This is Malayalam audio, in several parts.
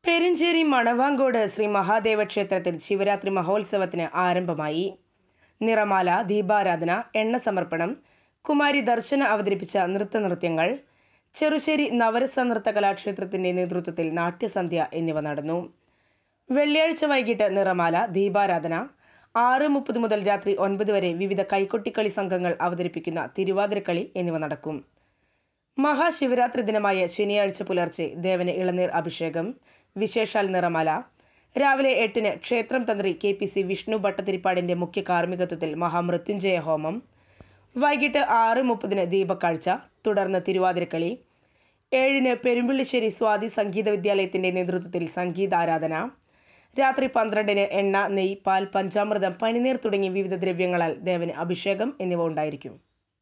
പെരിഞ്ചേരി മണവാങ്കോട് ശ്രീ മഹാദേവ ക്ഷേത്രത്തിൽ ശിവരാത്രി മഹോത്സവത്തിന് ആരംഭമായി നിറമാല ദീപാരാധന എണ്ണ സമർപ്പണം കുമാരി ദർശന അവതരിപ്പിച്ച നൃത്തനൃത്യങ്ങൾ ചെറുശ്ശേരി നവരസ നൃത്ത കലാക്ഷേത്രത്തിന്റെ നേതൃത്വത്തിൽ നാട്യസന്ധ്യ എന്നിവ നടന്നു വെള്ളിയാഴ്ച വൈകിട്ട് നിറമാല ദീപാരാധന ആറ് മുപ്പത് മുതൽ രാത്രി ഒൻപത് വരെ വിവിധ കൈകൊട്ടിക്കളി സംഘങ്ങൾ അവതരിപ്പിക്കുന്ന തിരുവാതിരക്കളി എന്നിവ നടക്കും മഹാശിവരാത്രി ദിനമായ ശനിയാഴ്ച പുലർച്ചെ ദേവന് ഇളനീർ അഭിഷേകം വിശേഷാൽ നിറമാല രാവിലെ എട്ടിന് ക്ഷേത്രം തന്ത്രി കെ പി സി വിഷ്ണു ഭട്ടതിരിപ്പാടിന്റെ മുഖ്യ കാർമ്മികത്വത്തിൽ മഹാമൃത്യുഞ്ജയ ഹോമം വൈകിട്ട് ആറ് മുപ്പതിന് ദീപക്കാഴ്ച തുടർന്ന് തിരുവാതിരക്കളി ഏഴിന് പെരുമ്പിള്ളിശ്ശേരി സ്വാതി സംഗീത വിദ്യാലയത്തിന്റെ നേതൃത്വത്തിൽ സംഗീതാരാധന രാത്രി പന്ത്രണ്ടിന് എണ്ണ നെയ് പാൽ പഞ്ചാമൃതം പനിനീർ തുടങ്ങി വിവിധ ദ്രവ്യങ്ങളാൽ ദേവന് അഭിഷേകം എന്നിവ ഉണ്ടായിരിക്കും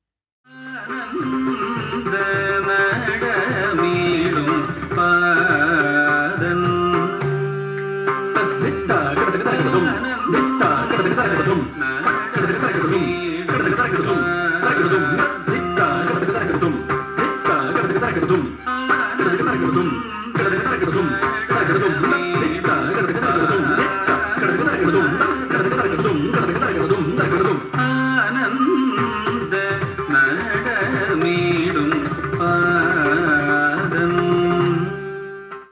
നടമീടും പാദം ും